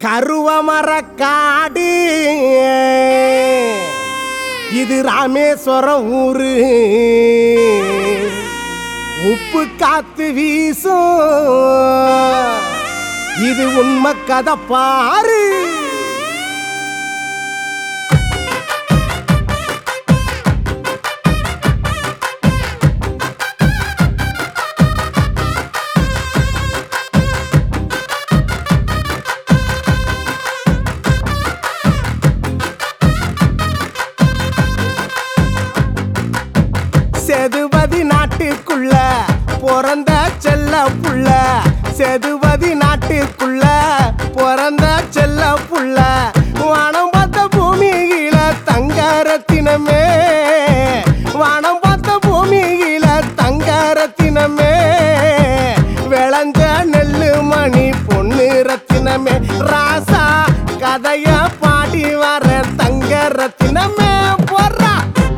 கருவமர காடு இது ராமேஸ்வரம் ஊரு உப்பு காத்து வீசும் இது உண்மை கதை பாரு செதுவதி நாட்டுக்குள்ள பிறந்த செல்ல புள்ள செதுவதி நாட்டுக்குள்ள பிறந்த செல்ல புள்ள வானம் பார்த்த பூமியில தங்க ரத்தினமே வானம் பார்த்த பூமியில தங்க ரத்தினமே விளைஞ்ச நெல்லு மணி பொண்ணு ரத்தினமே ராசா கதைய பாடி வர தங்க ரத்தினமே போடுறா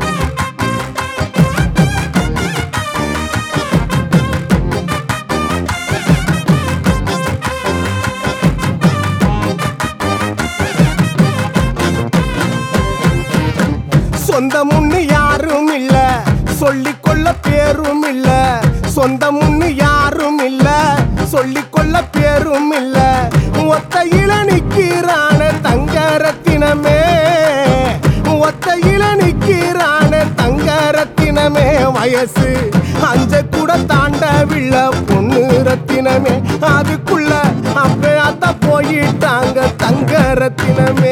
சொந்தமுன்னு யாரும் இல்ல சொல்லிக்கொள்ள பேரும் இல்ல சொந்தமுன்னு யாரும் இல்ல சொல்லிக்கொள்ள பேரும் இல்ல ஒத்தையில நிக்கிறான தங்க ரத்தினமே ஒத்தையில நிக்கிறான தங்க ரத்தினமே வயசு அஞ்ச கூட தாண்டவில்ல பொண்ணு ரத்தினமே அதுக்குள்ள அப்ப அத்த போயிட்டாங்க தங்க ரத்தினமே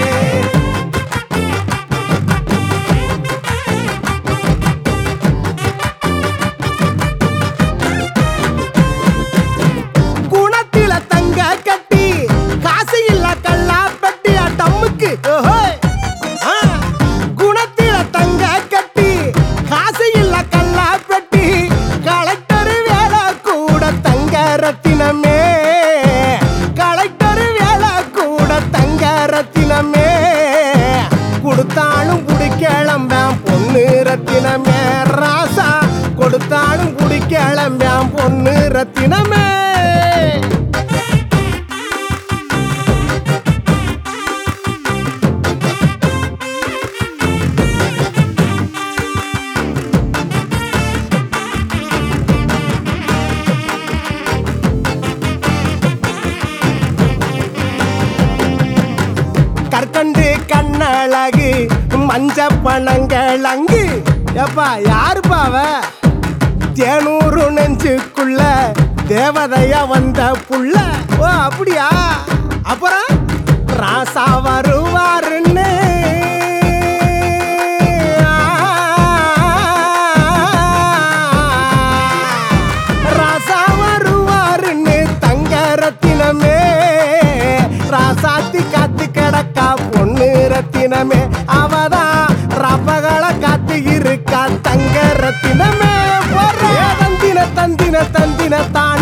குணத்தில தங்க கட்டி காசு இல்ல கல்லா பெட்டி டம்முக்கு ஓஹோய். ஆ. குணத்தில தங்க கட்டி காசு இல்ல கல்லா பெட்டி கலெக்டர் வேலை கூட தங்க ரத்தினமே கலெக்டர் வேலை கூட தங்க ரத்தினமே கொடுத்தாலும் குடிக்கிளம்பான் பொண்ணு ரத்தினமே ராசா கொடுத்தாலும் குடிக்கிளம்பான் பொண்ணு ரத்தினமே கற்கண்டு கண்ணழகு மஞ்ச பணங்கள் அங்கு எப்பா யாருப்பா அவ தேனூறு நெஞ்சுக்குள்ள தேவதையா வந்த புள்ள ஓ அப்படியா அப்புறம் ராசா வருவாருன்னு ராசா வருவாருன்னு தங்க ரத்தினமே ராசாத்தி காத்து கிடக்கா பொண்ணு ரத்தினமே அவதான் ரப்பகளை காத்து இருக்கா தங்க ரத்தினமே போடுறா. தந்தின தந்தின தந்தின தான்